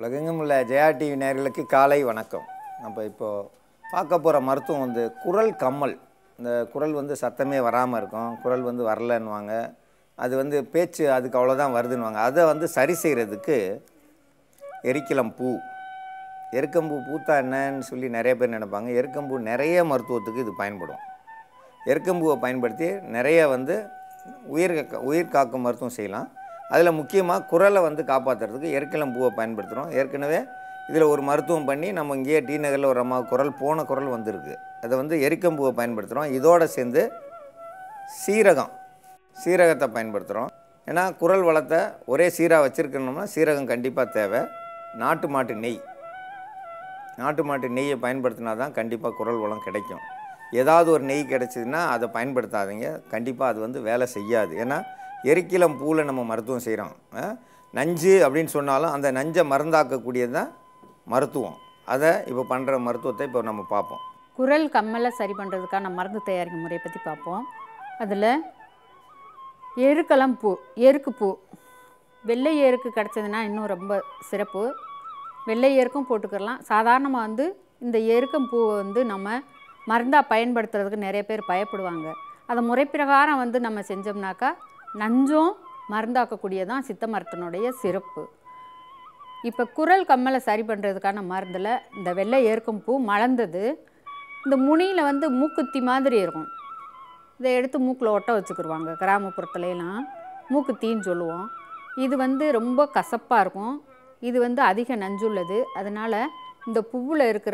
உலகெங்கும் உள்ள ஜெயா டிவி நேயர்களுக்கு காலை வணக்கம் நம்ம இப்போது பார்க்க போகிற மருத்துவம் வந்து குரல் கம்மல் இந்த குரல் வந்து சத்தமே வராமல் இருக்கும் குரல் வந்து வரலன்னுவாங்க அது வந்து பேச்சு அதுக்கு அவ்வளோதான் வருதுன்னுவாங்க அதை வந்து சரி செய்கிறதுக்கு எரிக்கிலம் பூ எருக்கம்பூ பூத்தா என்னன்னு சொல்லி நிறைய பேர் நினைப்பாங்க எருக்கம்பூ நிறைய மருத்துவத்துக்கு இது பயன்படும் எருக்கம்பூவை பயன்படுத்தி நிறைய வந்து உயிர் கா- உயிர் காக்கும் மருத்துவம் செய்யலாம் அதில் முக்கியமாக குரலை வந்து காப்பாற்றுறதுக்கு எருக்கலம் பூவை பயன்படுத்துகிறோம் ஏற்கனவே இதில் ஒரு மருத்துவம் பண்ணி நம்ம இங்கேயே டி நகரில் ஒரு அம்மா குரல் போன குரல் வந்திருக்கு அதை வந்து எருக்கம்பூவை பயன்படுத்துகிறோம் இதோட சேர்ந்து சீரகம் சீரகத்தை பயன்படுத்துகிறோம் ஏன்னா குரல் வளத்தை ஒரே சீராக வச்சுருக்கணும்னா சீரகம் கண்டிப்பாக தேவை நாட்டு மாட்டு நெய் நாட்டு மாட்டு நெய்யை பயன்படுத்தினா தான் கண்டிப்பாக குரல் வளம் கிடைக்கும் ஏதாவது ஒரு நெய் கிடைச்சதுன்னா அதை பயன்படுத்தாதீங்க கண்டிப்பாக அது வந்து வேலை செய்யாது ஏன்னா எரிக்கிலம் பூவில் நம்ம மருத்துவம் செய்கிறோம் நஞ்சு அப்படின்னு சொன்னாலும் அந்த நஞ்சை மருந்தாக்கக்கூடியது தான் மருத்துவம் அதை இப்போ பண்ணுற மருத்துவத்தை இப்போ நம்ம பார்ப்போம் குரல் கம்மலை சரி பண்ணுறதுக்கான மருந்து தயாரிக்கும் முறையை பற்றி பார்ப்போம் அதில் எருக்கலாம் பூ எருக்கு பூ வெள்ளை எருக்கு கிடச்சதுன்னா இன்னும் ரொம்ப சிறப்பு வெள்ளை எருக்கும் போட்டுக்கிறலாம் சாதாரணமாக வந்து இந்த எருக்கம் பூவை வந்து நம்ம மருந்தாக பயன்படுத்துறதுக்கு நிறைய பேர் பயப்படுவாங்க அதை முறைப்பிரகாரம் வந்து நம்ம செஞ்சோம்னாக்கா நஞ்சும் மருந்தாக்கக்கூடியதான் சித்த மருத்துவனுடைய சிறப்பு இப்போ குரல் கம்மலை சரி பண்ணுறதுக்கான மருந்தில் இந்த வெள்ளை ஏற்கும் பூ மலர்ந்தது இந்த முனியில் வந்து மூக்குத்தி மாதிரி இருக்கும் இதை எடுத்து மூக்கில் ஒட்ட வச்சுக்கிருவாங்க கிராமப்புறத்துலலாம் மூக்குத்தின்னு சொல்லுவோம் இது வந்து ரொம்ப கசப்பாக இருக்கும் இது வந்து அதிக நஞ்சுள்ளது அதனால் இந்த பூவில் இருக்கிற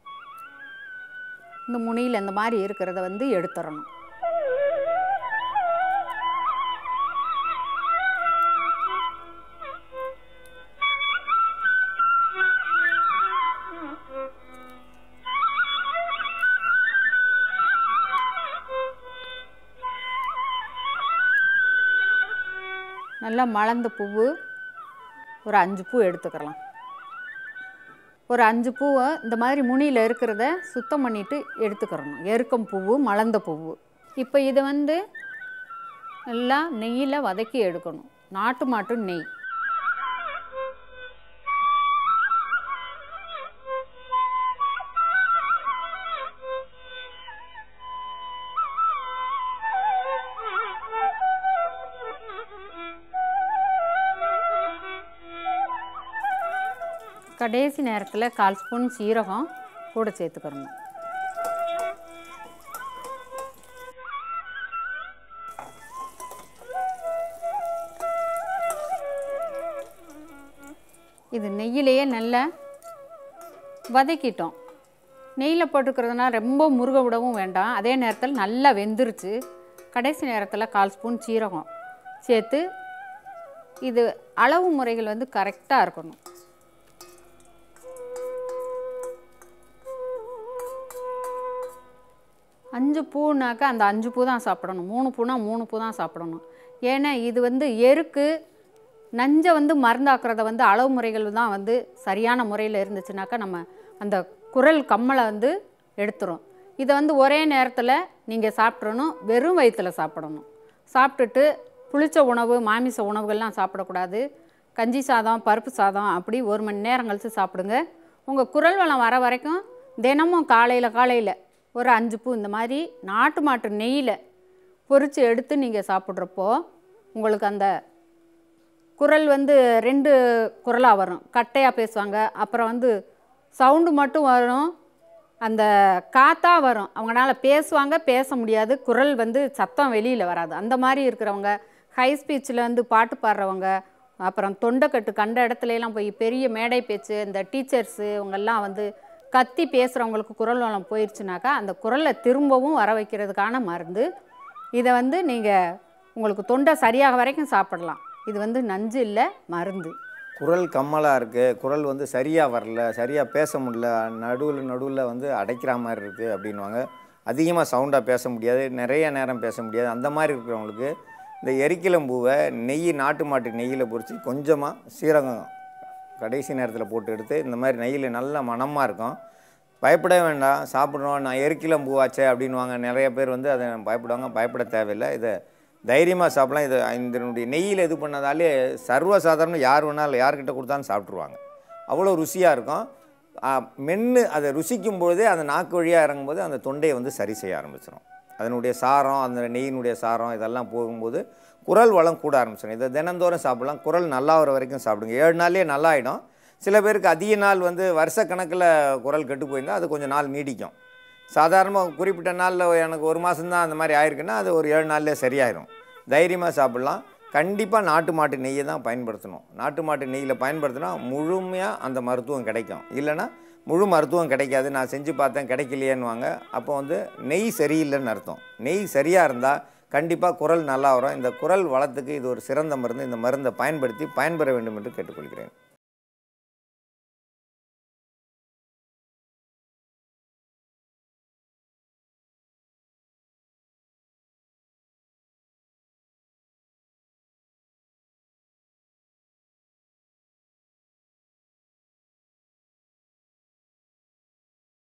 இந்த முனியில் இந்த மாதிரி இருக்கிறத வந்து எடுத்துடணும் நல்லா மலர்ந்த பூவு ஒரு அஞ்சு பூ எடுத்துக்கலாம் ஒரு அஞ்சு பூவை இந்த மாதிரி முனியில் இருக்கிறத சுத்தம் பண்ணிட்டு எடுத்துக்கிறணும் எருக்கம் பூவு மலர்ந்த பூவு இப்போ இதை வந்து நல்லா நெய்யில் வதக்கி எடுக்கணும் நாட்டு மாட்டு நெய் கடைசி நேரத்தில் கால் ஸ்பூன் சீரகம் கூட சேர்த்துக்கிறணும் இது நெய்யிலேயே நல்லா வதக்கிட்டோம் நெய்யில் போட்டுக்கிறதுனா ரொம்ப முருக விடவும் வேண்டாம் அதே நேரத்தில் நல்லா வெந்துருச்சு கடைசி நேரத்தில் கால் ஸ்பூன் சீரகம் சேர்த்து இது அளவு முறைகள் வந்து கரெக்டாக இருக்கணும் அஞ்சு பூனாக்கா அந்த அஞ்சு பூ தான் சாப்பிடணும் மூணு பூனா மூணு பூ தான் சாப்பிடணும் ஏன்னா இது வந்து எருக்கு நஞ்சை வந்து மருந்தாக்குறத வந்து அளவு முறைகள் தான் வந்து சரியான முறையில் இருந்துச்சுனாக்கா நம்ம அந்த குரல் கம்மலை வந்து எடுத்துரும் இதை வந்து ஒரே நேரத்தில் நீங்கள் சாப்பிட்றணும் வெறும் வயிற்றில் சாப்பிடணும் சாப்பிட்டுட்டு புளிச்ச உணவு மாமிச உணவுகள்லாம் சாப்பிடக்கூடாது கஞ்சி சாதம் பருப்பு சாதம் அப்படி ஒரு மணி நேரம் கழித்து சாப்பிடுங்க உங்கள் குரல் வளம் வர வரைக்கும் தினமும் காலையில் காலையில் ஒரு அஞ்சு பூ இந்த மாதிரி நாட்டு மாட்டு நெய்யில் பொரித்து எடுத்து நீங்கள் சாப்பிட்றப்போ உங்களுக்கு அந்த குரல் வந்து ரெண்டு குரலாக வரும் கட்டையாக பேசுவாங்க அப்புறம் வந்து சவுண்டு மட்டும் வரும் அந்த காத்தா வரும் அவங்களால பேசுவாங்க பேச முடியாது குரல் வந்து சத்தம் வெளியில் வராது அந்த மாதிரி இருக்கிறவங்க ஹை ஸ்பீச்சில் வந்து பாட்டு பாடுறவங்க அப்புறம் தொண்டைக்கட்டு கண்ட இடத்துல எல்லாம் போய் பெரிய மேடை பேச்சு இந்த டீச்சர்ஸு இவங்கெல்லாம் வந்து கத்தி பேசுகிறவங்களுக்கு குரல் வளம் போயிடுச்சுனாக்கா அந்த குரலை திரும்பவும் வர வைக்கிறதுக்கான மருந்து இதை வந்து நீங்கள் உங்களுக்கு தொண்டை சரியாக வரைக்கும் சாப்பிடலாம் இது வந்து நஞ்சு இல்லை மருந்து குரல் கம்மலாக இருக்குது குரல் வந்து சரியாக வரல சரியாக பேச முடியல நடுவில் நடுவில் வந்து அடைக்கிற மாதிரி இருக்குது அப்படின்வாங்க அதிகமாக சவுண்டாக பேச முடியாது நிறைய நேரம் பேச முடியாது அந்த மாதிரி இருக்கிறவங்களுக்கு இந்த எரிக்கிளம்பூவை நெய் நாட்டு மாட்டு நெய்யில் பொரித்து கொஞ்சமாக சீரகம் கடைசி நேரத்தில் போட்டு எடுத்து இந்த மாதிரி நெய்யில் நல்ல மணமாக இருக்கும் பயப்பட வேண்டாம் சாப்பிட்றோம் நான் எரிக்கிலம் பூவாச்சே அப்படின்வாங்க நிறைய பேர் வந்து அதை பயப்படுவாங்க பயப்பட தேவையில்லை இதை தைரியமாக சாப்பிடலாம் இது இதனுடைய நெய்யில் இது பண்ணதாலே சர்வசாதாரணம் யார் வேணாலும் யார்கிட்ட கொடுத்தாலும் சாப்பிட்ருவாங்க அவ்வளோ ருசியாக இருக்கும் ஆ, மென்று அதை ருசிக்கும் பொழுதே அந்த நாக்கு வழியாக இறங்கும்போது அந்த தொண்டையை வந்து சரி செய்ய ஆரம்பிச்சிடும் அதனுடைய சாரம் அந்த நெய்யினுடைய சாரம் இதெல்லாம் போகும்போது குரல் வளம் கூட ஆரம்பிச்சிடும் இதை தினந்தோறும் சாப்பிடலாம் குரல் நல்லா வர வரைக்கும் சாப்பிடுங்க ஏழு நாள்லேயே நல்லா ஆகிடும் சில பேருக்கு அதிக நாள் வந்து வருஷக்கணக்கில் குரல் கெட்டு போயிருந்தால் அது கொஞ்சம் நாள் நீடிக்கும் சாதாரணமாக குறிப்பிட்ட நாளில் எனக்கு ஒரு மாதம்தான் அந்த மாதிரி ஆயிருக்குன்னா அது ஒரு ஏழு நாள்லேயே சரியாயிரும் தைரியமாக சாப்பிட்லாம் கண்டிப்பாக நாட்டு மாட்டு நெய்யை தான் பயன்படுத்தணும் நாட்டு மாட்டு நெய்யில் பயன்படுத்தினா முழுமையாக அந்த மருத்துவம் கிடைக்கும் இல்லைன்னா முழு மருத்துவம் கிடைக்காது நான் செஞ்சு பார்த்தேன் கிடைக்கலையேன்னுவாங்க அப்போ வந்து நெய் சரியில்லைன்னு அர்த்தம் நெய் சரியாக இருந்தால் கண்டிப்பாக குரல் நல்லா வரும் இந்த குரல் வளத்துக்கு இது ஒரு சிறந்த மருந்து இந்த மருந்தை பயன்படுத்தி பயன்பெற வேண்டும் என்று கேட்டுக்கொள்கிறேன்